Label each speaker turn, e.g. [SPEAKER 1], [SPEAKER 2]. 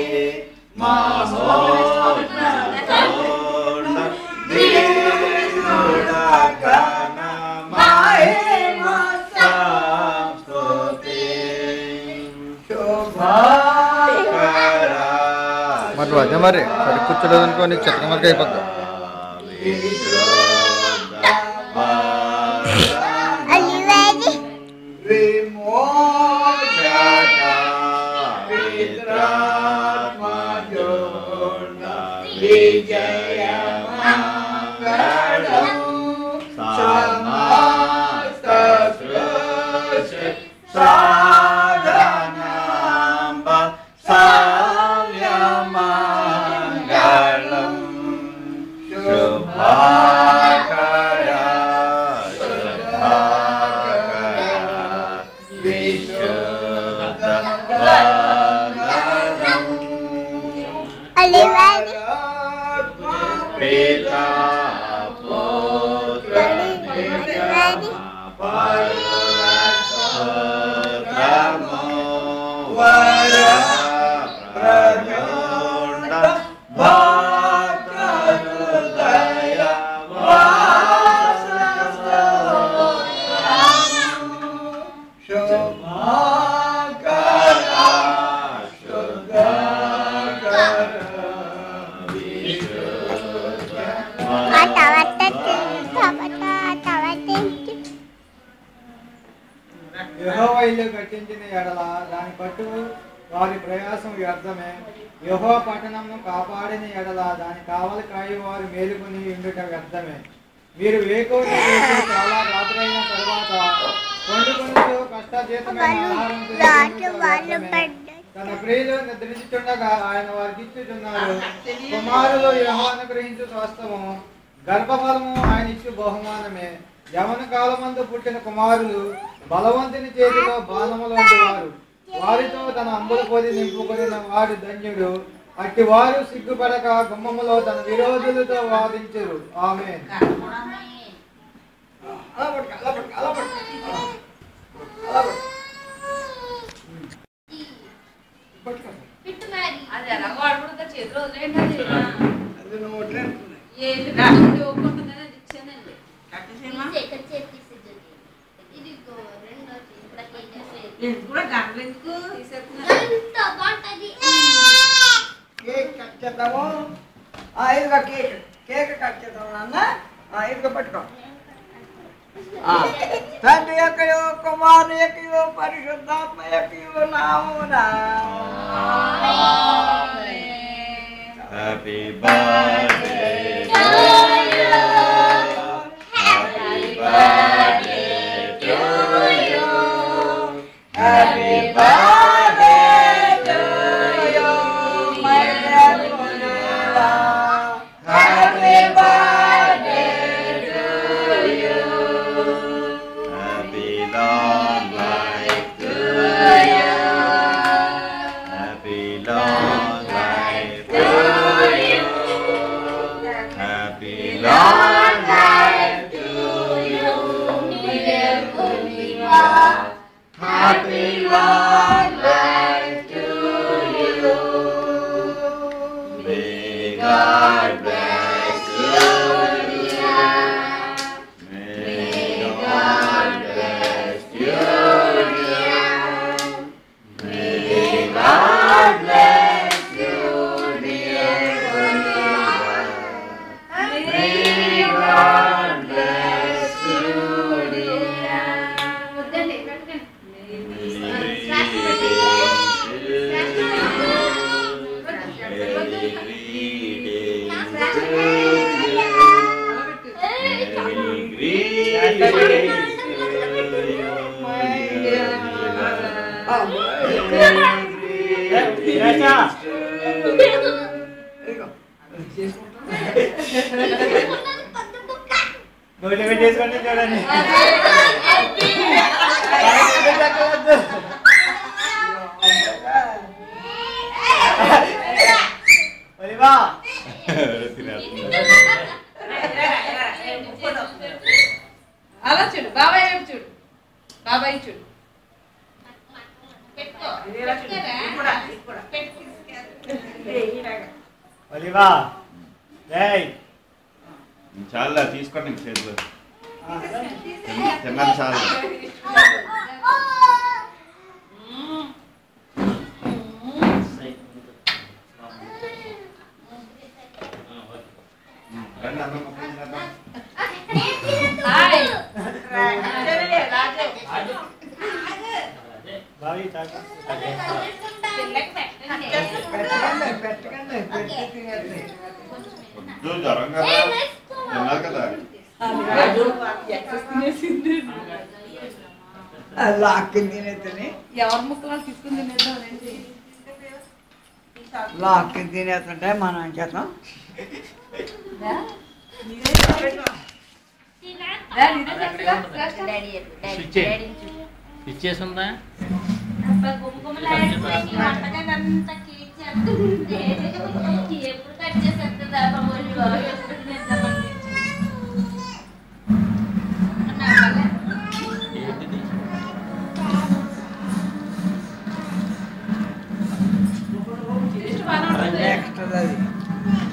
[SPEAKER 1] మరి అదే మరి సరి కూర్చోలేదు అనుకో నీకు చెత్త మరక అయిపోద్ది
[SPEAKER 2] యెహోవా ఇల్లు కట్టించిన ఎడల దాని పట్టు వారి ప్రయాసం వ్యర్థమే యెహోవా పట్టణంను కాపాడిన ఎడల దాని కావలి కాయి వారు మేలుకొని ఉండుట వ్యర్థమే మీరు వేకోటి చేసి చాలా రాత్రైన తర్వాత వండుకొనుచు కష్టజీతమైన ఆహారం తినుకొనుట వ్యర్థమే. తన ప్రియులు నిద్రించుచుండగా ఆయన వారికి ఇచ్చుచున్నారు కుమారులు యెహోవాను గ్రహించు స్వస్థము గర్భఫలము ఆయన ఇచ్చు బహుమానమే యవన కాలమందు పుట్టిన కుమారులు బలవంతుని చేతిలో బాణములోంటి వారు వారితో తన అంబుల పొది నింపుకొనిన వాడు ధన్యుడు అట్టి వారు సిగ్గుపడక గుమ్మములో తన విరోధులతో వాదించరు ఆమె
[SPEAKER 3] అది ఎలా వాడుకుంటుందో చేతిలో వదిలేయండి అది. ఏది పెట్టుకుంటే ఒప్పుకుంటుందని అది ఇచ్చానండి.
[SPEAKER 4] కేక్ కట్ చేద్దాము ఆ, ఇదిగో కేక్ కేక్ కట్ చేద్దాం నాన్న ఆ, ఇదిగో పట్టుకో ఆ, తండ్రి యొక్కయో కుమారు యొక్కయో పరిశుద్ధాత్మ యొక్కయో నామున
[SPEAKER 5] Happy birthday to you. Happy birthday to you. Happy birthday to you, my dear Munira. Happy birthday to you. Happy long life to you. Happy long life to you. Happy long life to you, dear Munira. Happy long life to you. May God bless you, dear. May God bless you, dear. May God bless you, dear Oliver. May God bless you, dear.
[SPEAKER 3] వద్దండి, పెట్టకండి.
[SPEAKER 2] నోటి పెట్టేసుకోండి చూడండి ఒలివా
[SPEAKER 3] అలా చూడు బాబాయ్ వైపు చూడు బాబాయ్ చూడు పెట్టుకో
[SPEAKER 4] ఇది ఇలా చూడు.
[SPEAKER 3] పెట్టుకోరా?
[SPEAKER 4] ఇది కూడా, ఇది కూడా.
[SPEAKER 3] పెట్టుకో.
[SPEAKER 2] ఒలివా రేయ్
[SPEAKER 5] చాలా తీసుకోండి ఇంక చేతిలో తిన్న- తిన్నది చాలు రండి అన్నం ముక్కలు తినేద్దాం.
[SPEAKER 3] హాయ్
[SPEAKER 2] బావి తాగు
[SPEAKER 3] పిల్లకి పెట్టండి
[SPEAKER 4] పెట్టకండి పెట్టకండి పెట్టి తినేది
[SPEAKER 5] వద్దు జ్వరం కదా తిన్నారు కదా
[SPEAKER 4] లాక్కి తినేతని
[SPEAKER 3] ఎవరి ముక్కలు తీసుకుని తినేద్దాం రండి
[SPEAKER 4] లాక్కి తినేస్తుంటే మనం చేద్దాం
[SPEAKER 6] ఇచ్చేసిందా
[SPEAKER 3] ఎప్పుడు కట్ చేసేస్తుందా బాబు ఎప్పుడు
[SPEAKER 6] ఏంటిది
[SPEAKER 4] నెక్స్ట్ అది